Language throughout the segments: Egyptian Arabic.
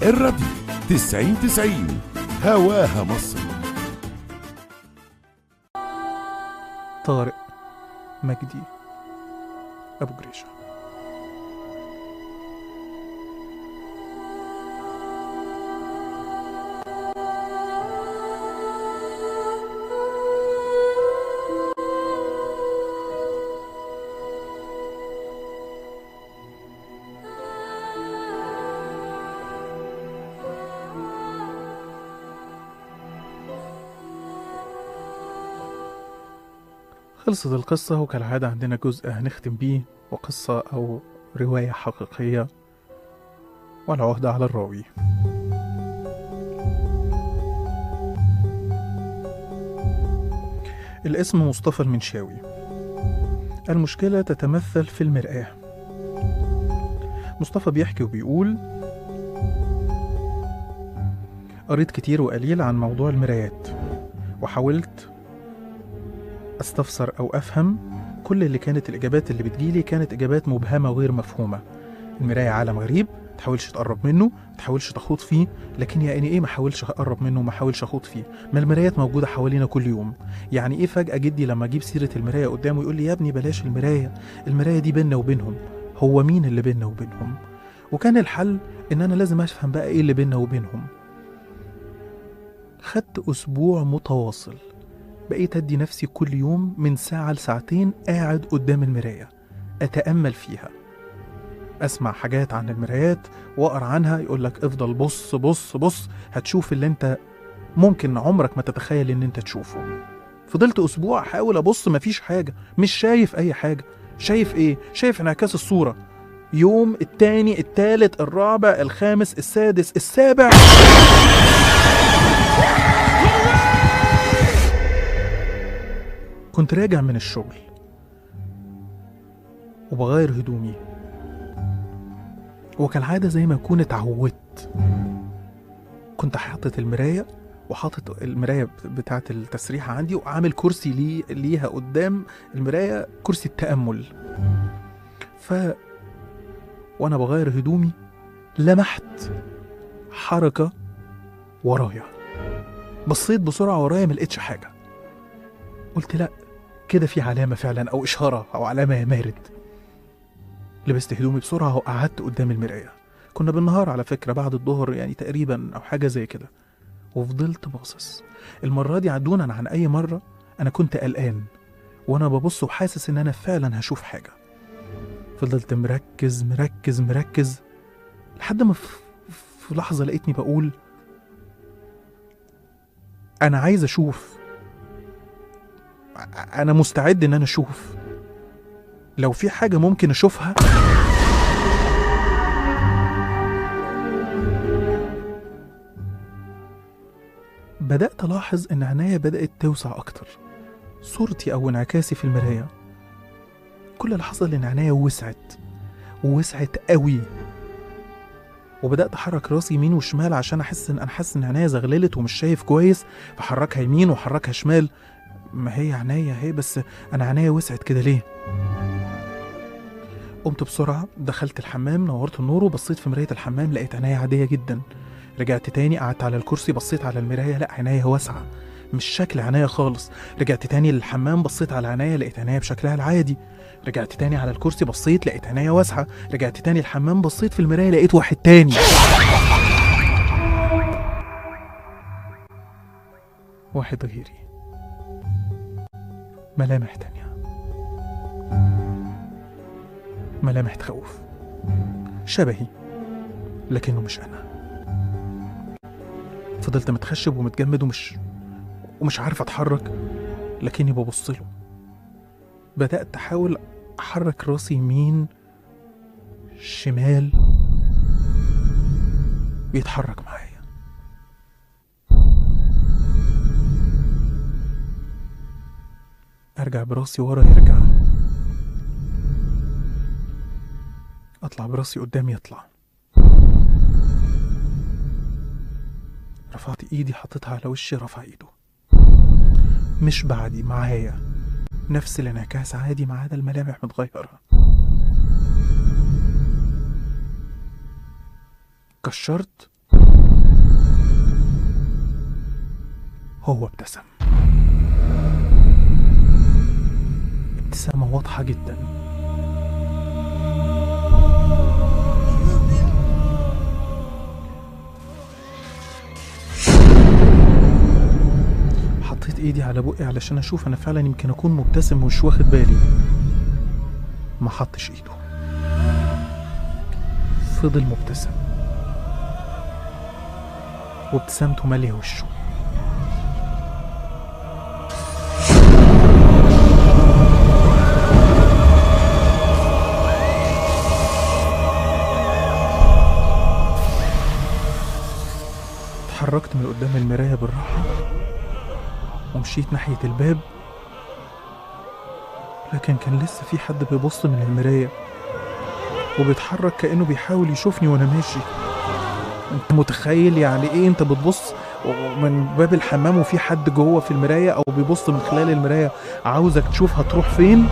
الراديو 90 90 هواها مصر طارق مجدي أبو جريشة خلصت القصة وكالعادة عندنا جزء هنختم بيه وقصة أو رواية حقيقية والعهدة على الراوي الاسم مصطفى المنشاوي المشكلة تتمثل في المرآة مصطفى بيحكي وبيقول قريت كتير وقليل عن موضوع المرايات وحاولت استفسر او افهم كل اللي كانت الاجابات اللي بتجيلي كانت اجابات مبهمه وغير مفهومه المرايه عالم غريب تحاولش تقرب منه تحاولش تخوض فيه لكن يعني ايه ما حاولش اقرب منه ما حاولش اخوض فيه ما المرايات موجوده حوالينا كل يوم يعني ايه فجاه جدي لما اجيب سيره المرايه قدامه يقول لي يا ابني بلاش المرايه المرايه دي بيننا وبينهم هو مين اللي بيننا وبينهم وكان الحل ان انا لازم افهم بقى ايه اللي بيننا وبينهم خدت اسبوع متواصل بقيت أدي نفسي كل يوم من ساعة لساعتين قاعد قدام المراية أتأمل فيها أسمع حاجات عن المرايات وأقرأ عنها يقولك افضل بص بص بص هتشوف اللي أنت ممكن عمرك ما تتخيل إن أنت تشوفه فضلت أسبوع أحاول أبص مفيش حاجة مش شايف أي حاجة شايف إيه؟ شايف انعكاس الصورة يوم التاني التالت الرابع الخامس السادس السابع كنت راجع من الشغل وبغير هدومي وكالعادة زي ما أكون اتعودت كنت حاطط المراية وحاطط المراية بتاعة التسريحة عندي وعامل كرسي لي ليها قدام المراية كرسي التأمل ف وأنا بغير هدومي لمحت حركة ورايا بصيت بسرعة ورايا ملقتش حاجة قلت لأ كده في علامة فعلا أو إشارة أو علامة يا مارد لبست هدومي بسرعة وقعدت قدام المراية كنا بالنهار على فكرة بعد الظهر يعني تقريبا أو حاجة زي كده وفضلت باصص المرة دي عدونا عن أي مرة أنا كنت قلقان وأنا ببص وحاسس إن أنا فعلا هشوف حاجة فضلت مركز مركز مركز لحد ما في, في لحظة لقيتني بقول أنا عايز أشوف انا مستعد ان انا اشوف لو في حاجه ممكن اشوفها بدات الاحظ ان عينيا بدات توسع اكتر صورتي او انعكاسي في المرايه كل اللي حصل ان عينيا وسعت ووسعت قوي وبدات احرك راسي يمين وشمال عشان احس ان انا حاسس ان عينيا زغللت ومش شايف كويس فحركها يمين وحركها شمال ما هي عينيا اهي بس انا عينيا وسعت كده ليه قمت بسرعة دخلت الحمام نورت النور وبصيت في مراية الحمام لقيت عينيا عادية جدا رجعت تاني قعدت على الكرسي بصيت على المراية لا عينيا واسعة مش شكل عينيا خالص رجعت تاني للحمام بصيت على عينيا لقيت عينيا بشكلها العادي رجعت تاني على الكرسي بصيت لقيت عينيا واسعة رجعت تاني الحمام بصيت في المراية لقيت واحد تاني واحد غيري ملامح تانية ملامح تخوف شبهي لكنه مش أنا فضلت متخشب ومتجمد ومش ومش عارف أتحرك لكني ببص له بدأت أحاول أحرك راسي يمين شمال بيتحرك معايا ارجع براسي ورا يرجع اطلع براسي قدام يطلع رفعت ايدي حطيتها على وشي رفع ايده مش بعدي معايا نفس الانعكاس عادي ما عدا الملامح متغيرة كشرت هو ابتسم ابتسامة واضحة جدا حطيت ايدي على بقي علشان اشوف انا فعلا يمكن اكون مبتسم ومش واخد بالي ما حطش ايده فضل مبتسم وابتسامته مالية وشه اتحركت من قدام المراية بالراحة ومشيت ناحية الباب لكن كان لسه في حد بيبص من المراية وبيتحرك كأنه بيحاول يشوفني وأنا ماشي أنت متخيل يعني إيه أنت بتبص من باب الحمام وفي حد جوه في المراية أو بيبص من خلال المراية عاوزك تشوف هتروح فين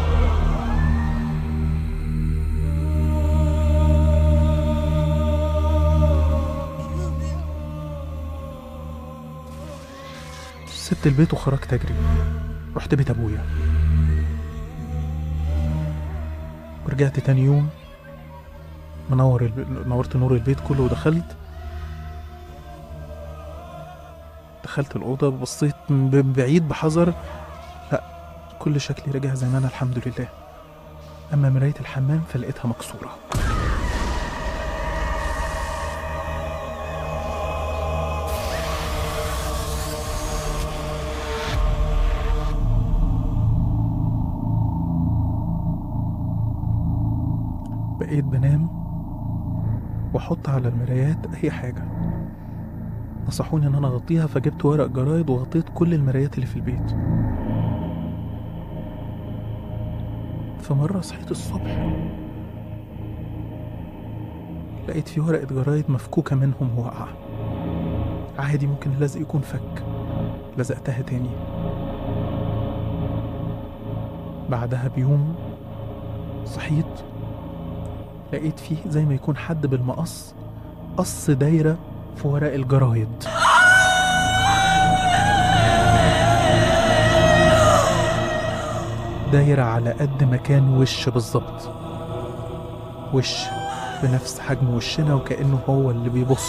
سبت البيت وخرجت أجري رحت بيت أبويا ورجعت تاني يوم منور الب... نورت نور البيت كله ودخلت دخلت الأوضة بصيت من بعيد بحذر لا كل شكلي رجع زي ما أنا الحمد لله أما مراية الحمام فلقيتها مكسورة بقيت بنام واحط على المرايات اي حاجه نصحوني ان انا اغطيها فجبت ورق جرايد وغطيت كل المرايات اللي في البيت فمره صحيت الصبح لقيت في ورقه جرايد مفكوكه منهم واقعه عادي ممكن اللزق يكون فك لزقتها تاني بعدها بيوم صحيت لقيت فيه زي ما يكون حد بالمقص قص دايرة في ورق الجرايد دايرة على قد مكان وش بالظبط وش بنفس حجم وشنا وكأنه هو اللي بيبص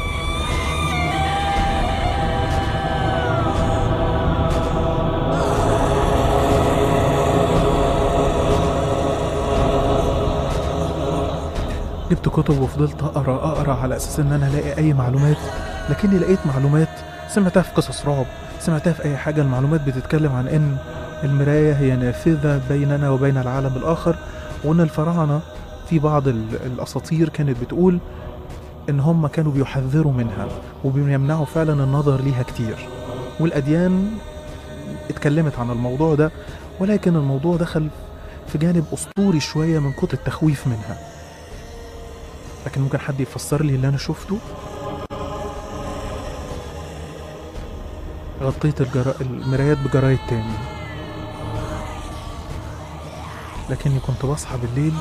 جبت كتب وفضلت اقرا اقرا على اساس ان انا الاقي اي معلومات لكني لقيت معلومات سمعتها في قصص رعب سمعتها في اي حاجه المعلومات بتتكلم عن ان المرايه هي نافذه بيننا وبين العالم الاخر وان الفراعنه في بعض ال- الاساطير كانت بتقول ان هم كانوا بيحذروا منها وبيمنعوا فعلا النظر ليها كتير والاديان اتكلمت عن الموضوع ده ولكن الموضوع دخل في جانب اسطوري شويه من كتر التخويف منها لكن ممكن حد يفسر لي اللي انا شفته غطيت الجرا... المرايات بجرايد تاني لكني كنت بصحى بالليل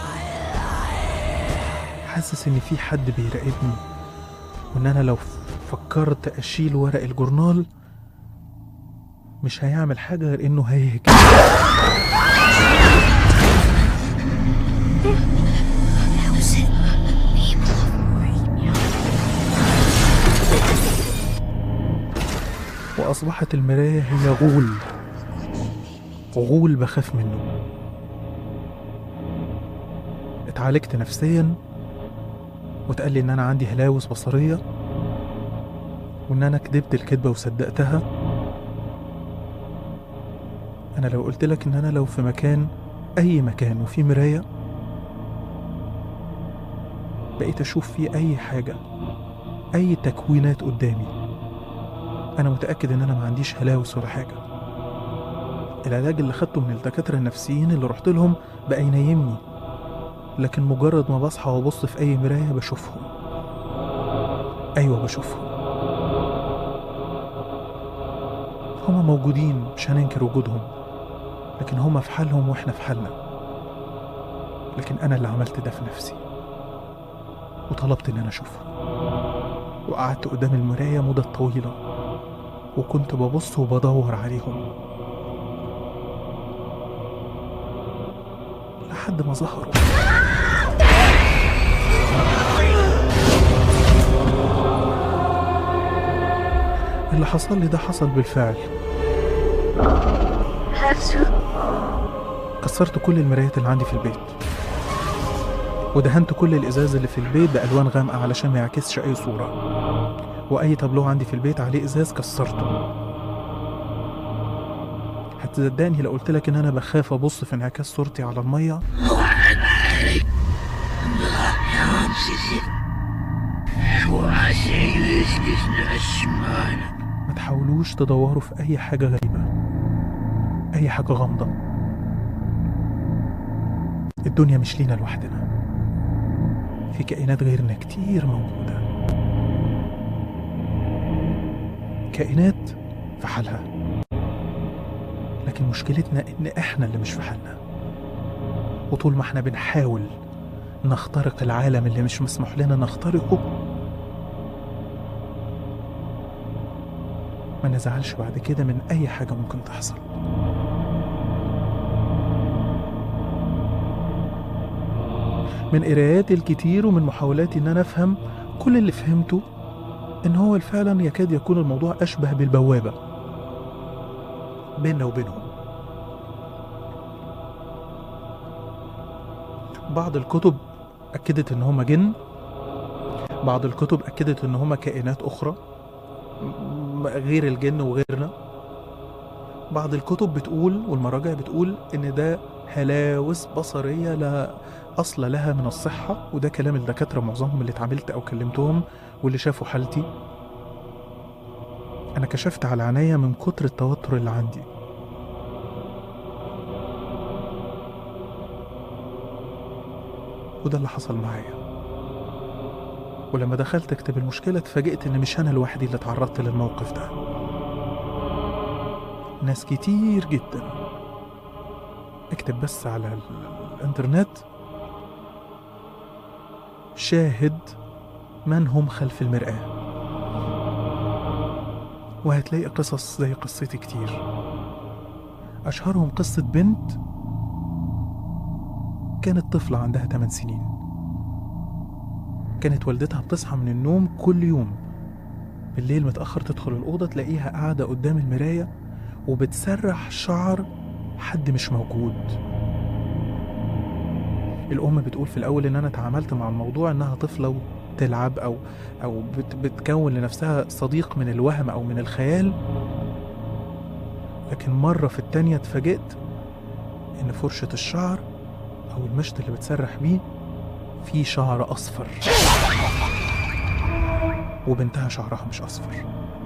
حاسس ان في حد بيراقبني وان انا لو فكرت اشيل ورق الجورنال مش هيعمل حاجه غير انه هيهجم وأصبحت المراية هي غول غول بخاف منه اتعالجت نفسيا واتقال لي ان انا عندي هلاوس بصرية وان انا كدبت الكدبة وصدقتها انا لو قلت لك ان انا لو في مكان اي مكان وفي مراية بقيت اشوف فيه اي حاجة اي تكوينات قدامي انا متاكد ان انا ما عنديش هلاوس ولا حاجه العلاج اللي خدته من الدكاتره النفسيين اللي رحت لهم بقى ينيمني لكن مجرد ما بصحى وابص في اي مرايه بشوفهم ايوه بشوفهم هما موجودين مش هننكر وجودهم لكن هما في حالهم واحنا في حالنا لكن انا اللي عملت ده في نفسي وطلبت ان انا اشوفهم وقعدت قدام المرايه مده طويله وكنت ببص وبدور عليهم لحد ما ظهروا اللي حصل لي ده حصل بالفعل كسرت كل المرايات اللي عندي في البيت ودهنت كل الازاز اللي في البيت بالوان غامقه علشان ما يعكسش اي صوره واي تابلو عندي في البيت عليه ازاز كسرته هتصدقني لو قلت لك ان انا بخاف ابص في انعكاس صورتي على الميه ما تحاولوش تدوروا في اي حاجه غريبه اي حاجه غامضه الدنيا مش لينا لوحدنا في كائنات غيرنا كتير موجوده كائنات في حالها لكن مشكلتنا ان احنا اللي مش في حالنا وطول ما احنا بنحاول نخترق العالم اللي مش مسموح لنا نخترقه ما نزعلش بعد كده من اي حاجه ممكن تحصل من قراياتي الكتير ومن محاولاتي ان انا افهم كل اللي فهمته ان هو فعلا يكاد يكون الموضوع اشبه بالبوابه بيننا وبينهم بعض الكتب اكدت ان هما جن بعض الكتب اكدت ان هما كائنات اخرى م- غير الجن وغيرنا بعض الكتب بتقول والمراجع بتقول ان ده هلاوس بصريه لا اصل لها من الصحه وده كلام الدكاتره معظمهم اللي اتعاملت او كلمتهم واللي شافوا حالتي انا كشفت على عينيا من كتر التوتر اللي عندي وده اللي حصل معايا ولما دخلت اكتب المشكلة اتفاجئت ان مش انا لوحدي اللي اتعرضت للموقف ده ناس كتير جدا اكتب بس على ال- الانترنت شاهد من هم خلف المرآة وهتلاقي قصص زي قصتي كتير أشهرهم قصة بنت كانت طفلة عندها 8 سنين كانت والدتها بتصحى من النوم كل يوم بالليل متأخر تدخل الأوضة تلاقيها قاعدة قدام المراية وبتسرح شعر حد مش موجود الأم بتقول في الأول إن أنا تعاملت مع الموضوع إنها طفلة وتلعب أو أو بت بتكون لنفسها صديق من الوهم أو من الخيال لكن مرة في التانية اتفاجئت إن فرشة الشعر أو المشط اللي بتسرح بيه فيه شعر أصفر وبنتها شعرها مش أصفر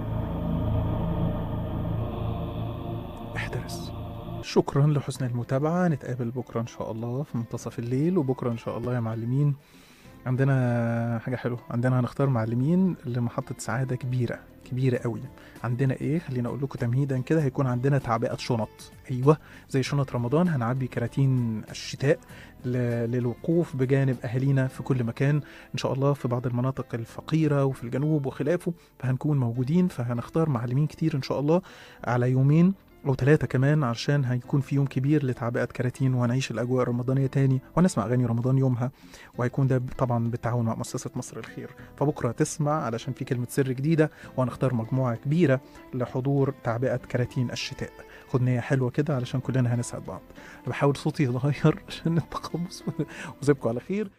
احترس شكرا لحسن المتابعة نتقابل بكرة إن شاء الله في منتصف الليل وبكرة إن شاء الله يا معلمين عندنا حاجة حلوة عندنا هنختار معلمين لمحطة سعادة كبيرة كبيرة قوي عندنا ايه خلينا اقول لكم تمهيدا كده هيكون عندنا تعبئة شنط ايوه زي شنط رمضان هنعبي كراتين الشتاء ل- للوقوف بجانب اهالينا في كل مكان ان شاء الله في بعض المناطق الفقيرة وفي الجنوب وخلافه فهنكون موجودين فهنختار معلمين كتير ان شاء الله على يومين او ثلاثة كمان عشان هيكون في يوم كبير لتعبئة كراتين وهنعيش الاجواء الرمضانية تاني ونسمع اغاني رمضان يومها وهيكون ده طبعا بالتعاون مع مؤسسة مصر الخير فبكرة تسمع علشان في كلمة سر جديدة وهنختار مجموعة كبيرة لحضور تعبئة كراتين الشتاء خد نية حلوة كده علشان كلنا هنسعد بعض أنا بحاول صوتي يتغير عشان التقمص وزيبكم على خير